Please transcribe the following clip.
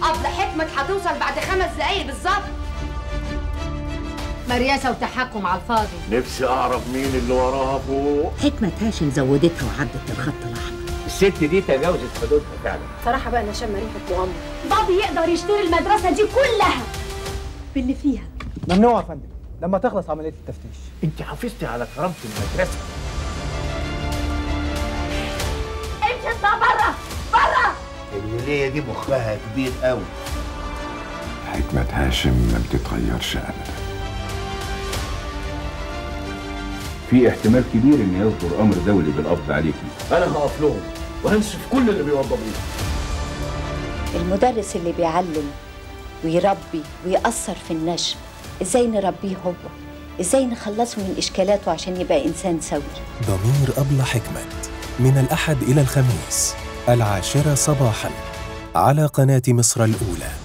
قبل حكمة هتوصل بعد خمس دقايق بالظبط مرياسة وتحكم على الفاضي نفسي اعرف مين اللي وراها فوق حكمة هاشم زودتها وعدت الخط الأحمر الست دي تجاوزت حدودها فعلا صراحة بقى أنا شم ريحة مؤامرة بابي يقدر يشتري المدرسة دي كلها باللي فيها ممنوع يا فندم لما تخلص عملية التفتيش انت حافظتي على كرامة المدرسة امشي اطلع بره بره الولية دي مخها كبير قوي حكمة هاشم ما بتتغيرش أبدا في احتمال كبير ان يصدر امر دولي بالقبض عليكي انا هقف لهم وهنسف كل اللي بيوضبوه المدرس اللي بيعلم ويربي ويأثر في النشء ازاي نربيه هو ازاي نخلصه من اشكالاته عشان يبقى انسان سوي ضمير أبلة حكمة من الأحد إلى الخميس العاشرة صباحا على قناة مصر الأولى